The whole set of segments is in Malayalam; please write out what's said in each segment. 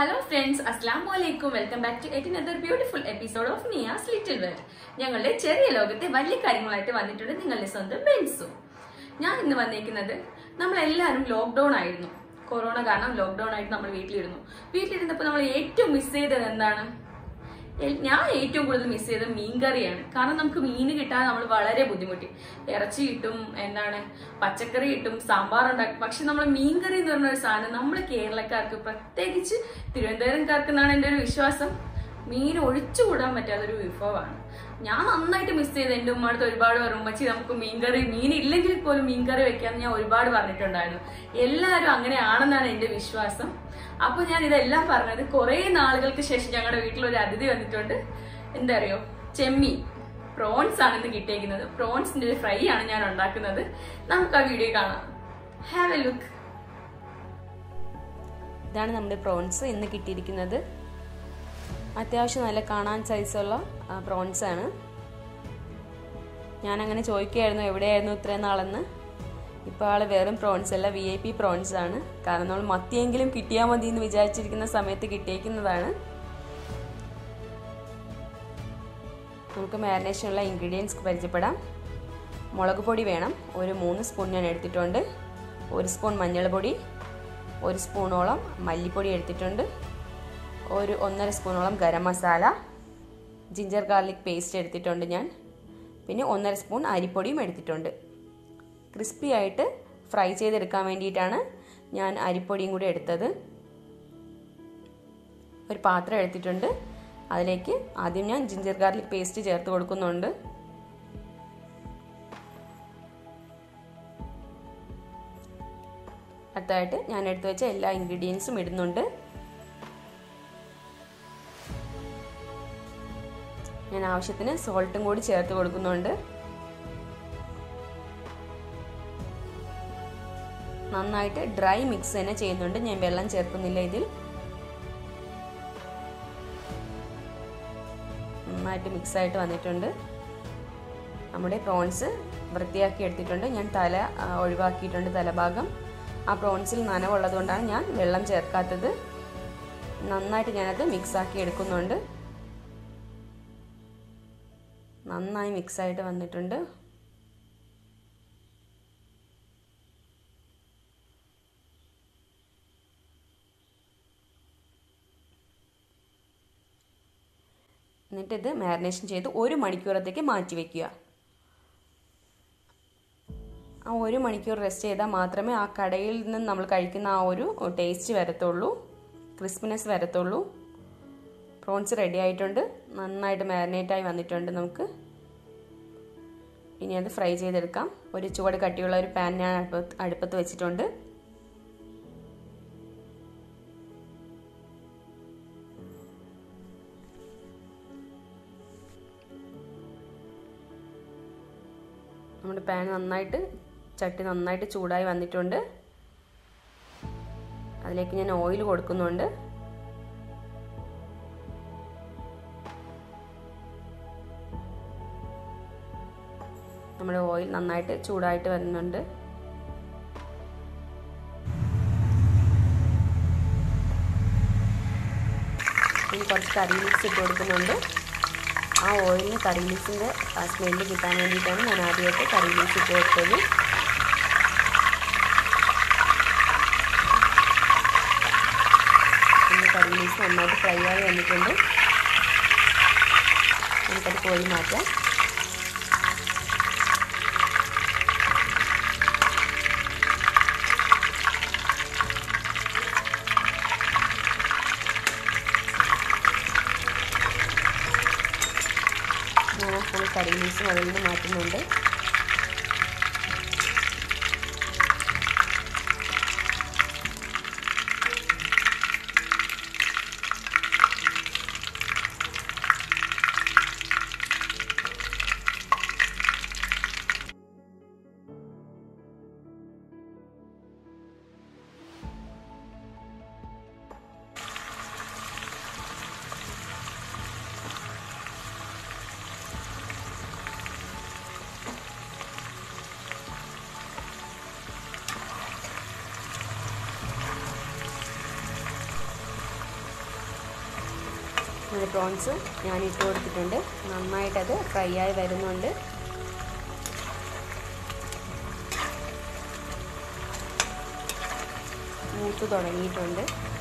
ഹലോ ഫ്രണ്ട്സ് അസ്ലാം വലൈക്കും welcome back to yet another beautiful episode of Niyas little world ഞങ്ങളുടെ ചെറിയ ലോകത്തെ വലിയ കാര്യങ്ങളായിട്ട് വന്നിട്ടുണ്ട് നിങ്ങളുടെ സ്വന്തം ബെൻസും ഞാൻ ഇന്ന് വന്നിരിക്കുന്നത് നമ്മളെല്ലാവരും ലോക്ക്ഡൌൺ ആയിരുന്നു കൊറോണ കാരണം ലോക്ക്ഡൌൺ ആയിട്ട് നമ്മൾ വീട്ടിലിരുന്നു വീട്ടിലിരുന്നപ്പോൾ നമ്മൾ ഏറ്റവും മിസ് ചെയ്തത് എന്താണ് എൽ- ഞാൻ ഏറ്റവും കൂടുതൽ മിസ് ചെയ്തത് മീൻകറിയാണ് കാരണം നമുക്ക് മീൻ കിട്ടാൻ നമ്മൾ വളരെ ബുദ്ധിമുട്ടി ഇറച്ചി കിട്ടും എന്താണ് പച്ചക്കറി കിട്ടും സാമ്പാർ ഉണ്ടാക്കും പക്ഷെ നമ്മൾ മീൻകറി എന്ന് പറഞ്ഞ ഒരു സാധനം നമ്മൾ കേരളക്കാർക്ക് പ്രത്യേകിച്ച് തിരുവനന്തപുരംകാർക്ക് എന്നാണ് എൻ്റെ ഒരു വിശ്വാസം മീൻ ഒഴിച്ചുകൂടാൻ പറ്റാത്തൊരു വിഭവമാണ് ഞാൻ നന്നായിട്ട് മിസ് ചെയ്ത് എൻ്റെ ഉമ്മഅടുത്ത് ഒരുപാട് പറഞ്ഞു ഉമ്മച്ചി നമുക്ക് മീൻകറി മീൻ ഇല്ലെങ്കിൽ പോലും മീൻകറി വെക്കാമെന്ന് ഞാൻ ഒരുപാട് പറഞ്ഞിട്ടുണ്ടായിരുന്നു എല്ലാവരും അങ്ങനെയാണെന്നാണ് എൻ്റെ വിശ്വാസം അപ്പൊ ഞാൻ ഇതെല്ലാം പറഞ്ഞത് കുറെ നാളുകൾക്ക് ശേഷം ഞങ്ങളുടെ വീട്ടിൽ ഒരു അതിഥി വന്നിട്ടുണ്ട് എന്താ അറിയോ ചെമ്മീൻ പ്രോൺസ് ആണ് ഇന്ന് കിട്ടിയേക്കുന്നത് പ്രോൺസിന്റെ ഒരു ഫ്രൈ ആണ് ഞാൻ ഉണ്ടാക്കുന്നത് നമുക്ക് ആ വീഡിയോ കാണാം ഹാവ് എ ലുക്ക് ഇതാണ് നമ്മുടെ പ്രോൺസ് ഇന്ന് കിട്ടിയിരിക്കുന്നത് അത്യാവശ്യം നല്ല കാണാൻ സൈസുള്ള പ്രോൺസ് ആണ് ഞാനങ്ങനെ ചോദിക്കുകയായിരുന്നു എവിടെയായിരുന്നു ഇത്രയും നാളെന്ന് ഇപ്പോൾ ആൾ വെറും പ്രോൺസ് അല്ല വി ഐ പി പ്രോൺസ് ആണ് കാരണം നമ്മൾ മത്തിയെങ്കിലും കിട്ടിയാൽ മതി എന്ന് വിചാരിച്ചിരിക്കുന്ന സമയത്ത് കിട്ടിയേക്കുന്നതാണ് നമുക്ക് മാരിനേഷനുള്ള ഇൻഗ്രീഡിയൻസ് പരിചയപ്പെടാം മുളക് പൊടി വേണം ഒരു മൂന്ന് സ്പൂൺ ഞാൻ എടുത്തിട്ടുണ്ട് ഒരു സ്പൂൺ മഞ്ഞൾപ്പൊടി ഒരു സ്പൂണോളം മല്ലിപ്പൊടി എടുത്തിട്ടുണ്ട് ഒരു ഒന്നര സ്പൂണോളം garam masala ginger garlic paste എടുത്തിട്ടുണ്ട് ഞാൻ പിന്നെ ഒന്നര സ്പൂൺ അരിപ്പൊടിയും എടുത്തിട്ടുണ്ട് ക്രിസ്പി ആയിട്ട് ഫ്രൈ ചെയ്തെടുക്കാൻ വേണ്ടിയിട്ടാണ് ഞാൻ അരിപ്പൊടിയും കൂടി എടുത്തത് ഒരു പാത്രം എടുത്തിട്ടുണ്ട് അതിലേക്ക് ആദ്യം ഞാൻ ജിഞ്ചർ ഗാർലിക് പേസ്റ്റ് ചേർത്ത് കൊടുക്കുന്നുണ്ട് അടുത്തായിട്ട് ഞാൻ എടുത്തു വെച്ച എല്ലാ ഇൻഗ്രീഡിയൻസും ഇടുന്നുണ്ട് ഞാൻ ആവശ്യത്തിന് സോൾട്ടും കൂടി ചേർത്ത് കൊടുക്കുന്നുണ്ട് നന്നായിട്ട് ഡ്രൈ മിക്സ് തന്നെ ചെയ്യുന്നുണ്ട് ഞാൻ വെള്ളം ചേർക്കുന്നില്ല ഇതിൽ നന്നായിട്ട് മിക്സ് ആയിട്ട് വന്നിട്ടുണ്ട് നമ്മുടെ പ്രോൺസ് വൃത്തിയാക്കി എടുത്തിട്ടുണ്ട് ഞാൻ തല ആ, ഒഴിവാക്കിയിട്ടുണ്ട് തലഭാഗം ആ പ്രോൺസിൽ നനവുള്ളത് കൊണ്ടാണ് ഞാൻ വെള്ളം ചേർക്കാത്തത് നന്നായിട്ട് ഞാനത് മിക്സാക്കി എടുക്കുന്നുണ്ട് നന്നായി മിക്സായിട്ട് വന്നിട്ടുണ്ട് എന്നിട്ട് ഇത് മാരിനേഷൻ ചെയ്ത് ഒരു മണിക്കൂറത്തേക്ക് മാറ്റി വയ്ക്കുക ആ ഒരു മണിക്കൂർ റെസ്റ്റ് ചെയ്താൽ മാത്രമേ ആ കടയിൽ നിന്ന് നമ്മൾ കഴിക്കുന്ന ആ ഒരു ടേസ്റ്റ് വരത്തുള്ളൂ ക്രിസ്പിനെസ് വരത്തുള്ളൂ പ്രോൺസ് റെഡി ആയിട്ടുണ്ട് നന്നായിട്ട് മാരിനേറ്റ് ആയി വന്നിട്ടുണ്ട് നമുക്ക് ഇനി അത് ഫ്രൈ ചെയ്തെടുക്കാം ഒരു ചുവട് കട്ടിയുള്ള ഒരു പാൻ ഞാൻ അടുപ്പത്ത് അടുപ്പത്ത് വെച്ചിട്ടുണ്ട് നമ്മുടെ പാൻ നന്നായിട്ട് ചട്ടി നന്നായിട്ട് ചൂടായി വന്നിട്ടുണ്ട് അതിലേക്ക് ഞാൻ ഓയിൽ കൊടുക്കുന്നുണ്ട് നമ്മുടെ ഓയിൽ നന്നായിട്ട് ചൂടായിട്ട് വരുന്നുണ്ട് ഇനി കുറച്ച് കറി മിക്സ് ഇട്ട് കൊടുക്കുന്നുണ്ട് ആ ഓയിലിന് കറി ലീസിൻ്റെ സ്മെല്ല് കിട്ടാൻ വേണ്ടിയിട്ടാണ് ഞാൻ ആദ്യമായിട്ട് കറി ലീസ് ഇട്ട് കൊടുത്തത് പിന്നെ കറി ലീസ് നന്നായിട്ട് ഫ്രൈ ആയി വന്നിട്ടുണ്ട് നമുക്കത് കോഴി മാറ്റാം ഞാൻ ഫുൾ കറി ലീസും അതിൽ നിന്ന് മാറ്റുന്നുണ്ട് നമ്മുടെ പ്രോൺസ് ഞാൻ ഇട്ട് കൊടുത്തിട്ടുണ്ട് നന്നായിട്ടത് ഫ്രൈ ആയി വരുന്നുണ്ട് മൂത്ത് തുടങ്ങിയിട്ടുണ്ട്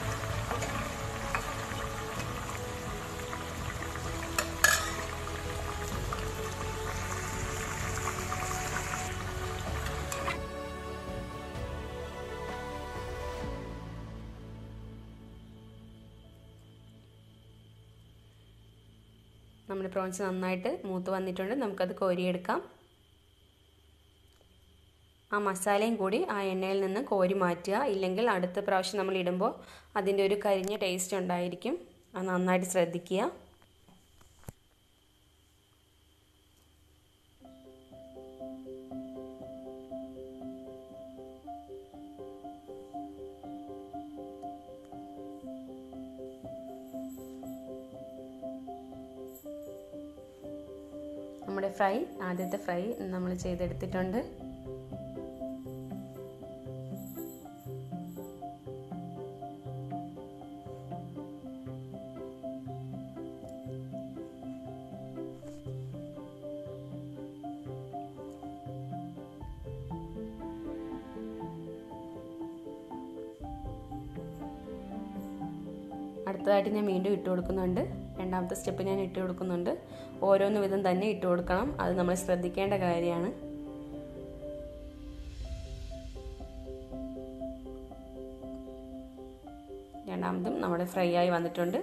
നമ്മുടെ പ്രോൺസ് നന്നായിട്ട് മൂത്ത് വന്നിട്ടുണ്ട് നമുക്കത് കോരിയെടുക്കാം ആ മസാലയും കൂടി ആ എണ്ണയിൽ നിന്ന് കോരി മാറ്റുക ഇല്ലെങ്കിൽ അടുത്ത പ്രാവശ്യം നമ്മൾ ഇടുമ്പോൾ അതിൻ്റെ ഒരു കരിഞ്ഞ ടേസ്റ്റ് ഉണ്ടായിരിക്കും അത് നന്നായിട്ട് ശ്രദ്ധിക്കുക നമ്മുടെ ഫ്രൈ ആദ്യത്തെ ഫ്രൈ നമ്മൾ ചെയ്തെടുത്തിട്ടുണ്ട് അടുത്തതായിട്ട് ഞാൻ വീണ്ടും ഇട്ട് കൊടുക്കുന്നുണ്ട് രണ്ടാമത്തെ സ്റ്റെപ്പ് ഞാൻ ഇട്ട് കൊടുക്കുന്നുണ്ട് ഓരോന്ന് വിധം തന്നെ ഇട്ട് കൊടുക്കണം അത് നമ്മൾ ശ്രദ്ധിക്കേണ്ട കാര്യമാണ് രണ്ടാമതും നമ്മുടെ ഫ്രൈ ആയി വന്നിട്ടുണ്ട്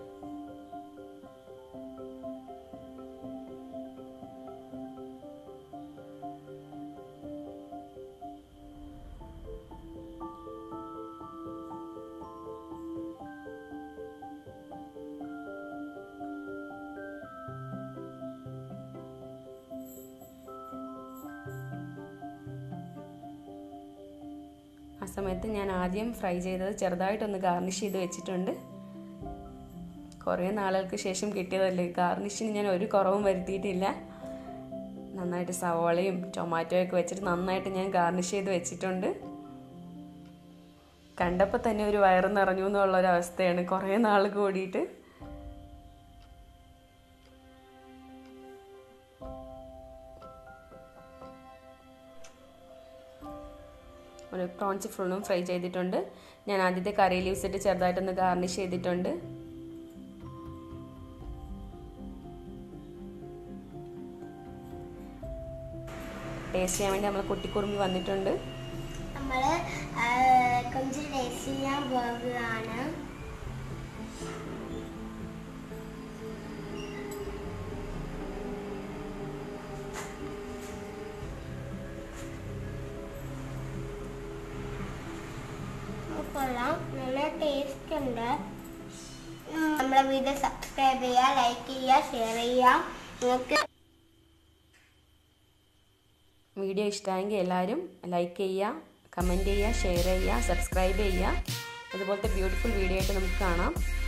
ആ സമയത്ത് ഞാൻ ആദ്യം ഫ്രൈ ചെയ്തത് ചെറുതായിട്ടൊന്ന് ഗാർണിഷ് ചെയ്ത് വെച്ചിട്ടുണ്ട് കുറേ നാളുകൾക്ക് ശേഷം കിട്ടിയതല്ലേ ഗാർണിഷിന് ഞാൻ ഒരു കുറവും വരുത്തിയിട്ടില്ല നന്നായിട്ട് സവോളയും ടൊമാറ്റോയൊക്കെ വെച്ചിട്ട് നന്നായിട്ട് ഞാൻ ഗാർണിഷ് ചെയ്ത് വെച്ചിട്ടുണ്ട് കണ്ടപ്പോൾ തന്നെ ഒരു വയറ് നിറഞ്ഞു എന്നുള്ളൊരവസ്ഥയാണ് കുറേ നാൾ കൂടിയിട്ട് ഒരു പ്രോൺസ് ഫുള്ളും ഫ്രൈ ചെയ്തിട്ടുണ്ട് ഞാൻ ആദ്യത്തെ കറി ലീവ്സ് ഇട്ട് ചെറുതായിട്ടൊന്ന് ഗാർണിഷ് ചെയ്തിട്ടുണ്ട് ടേസ്റ്റ് ചെയ്യാൻ വേണ്ടി നമ്മൾ കുട്ടിക്കുറുമ്പി വന്നിട്ടുണ്ട് നമ്മൾ കൊഞ്ച് ടേസ്റ്റ് ചെയ്യാൻ പോകുകയാണ് കൊള്ളാം നല്ല ടേസ്റ്റ് ഉണ്ട് ഉം, നമ്മളെ വീഡിയോ സബ്സ്ക്രൈബ് ചെയ്യുക ലൈക്ക് ചെയ്യുക ഷെയർ ചെയ്യുക നിങ്ങൾക്ക് വീഡിയോ ഇഷ്ടമായെങ്കിൽ എല്ലാവരും ലൈക്ക് ചെയ്യുക കമൻറ്റ് ചെയ്യുക ഷെയർ ചെയ്യുക സബ്സ്ക്രൈബ് ചെയ്യുക ഇതുപോലത്തെ ബ്യൂട്ടിഫുൾ വീഡിയോ ആയിട്ട് നമുക്ക് കാണാം